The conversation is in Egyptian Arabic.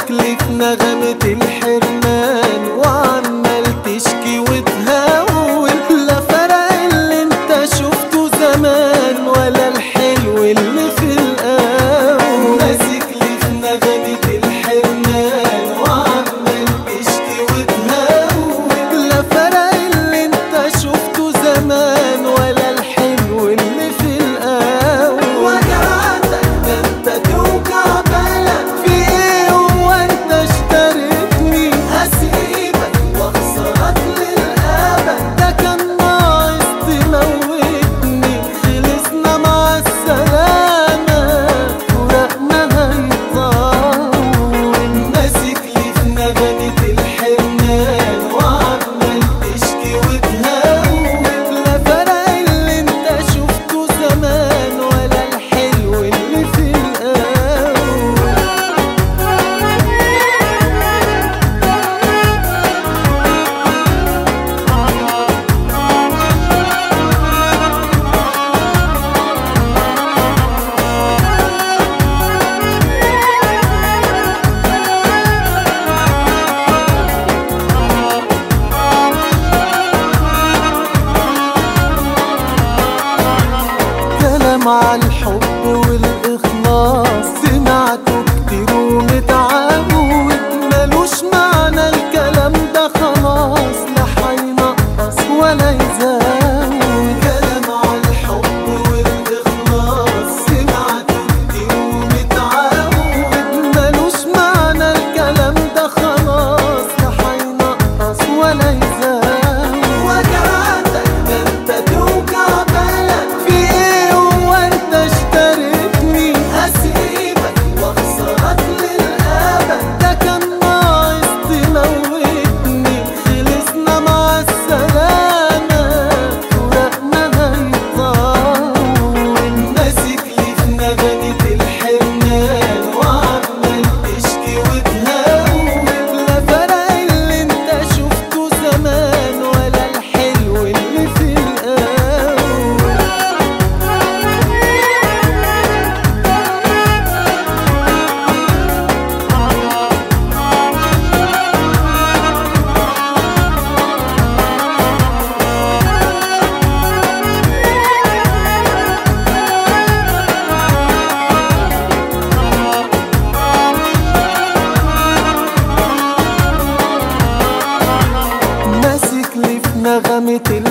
لي في نغمة الحرمان وعمال تشكي وتهون لا فرق اللي انت شفته زمان ولا الحلو اللي في الأول ماسك لي في نغمة الحرمان وعمال تشكي وتهون لا فرق اللي انت شفته زمان ولا الحلو اللي في الأول وجعتك ده انت توجع بالك في ايه هو انت اشتريتني هسيبك واخسرك للأبد ده كان ناقص تموتني خلصنا مع السلامة فراقنا هيطول ماسك لي في نغمة الحرمان وعمال تشكي وتهون لا فرق اللي انت شفته زمان ولا الحلو اللي في الأول كلام عن الحب والإخلاص سمعته كتير ومتعود ملوش معنى الكلام ده خلاص لا هينقص ولا يزود كلام عن الحب والإخلاص سمعته كتير ومتعود ملوش معنى الكلام ده خلاص لا هينقص ولا يزود وجعتك ده انت توجع بالك في ايه هو انت اشتريتني هسيبك واخسرك للأبد ده كان ناقص تموتني خلصنا مع السلامة فراقنا هيطول ماسك لي في نغمة الحرمان وعمال تشكي وتهون لا فرق اللي انت شفته زمان ولا الحلو اللي في الأول ماسك لي في نغمة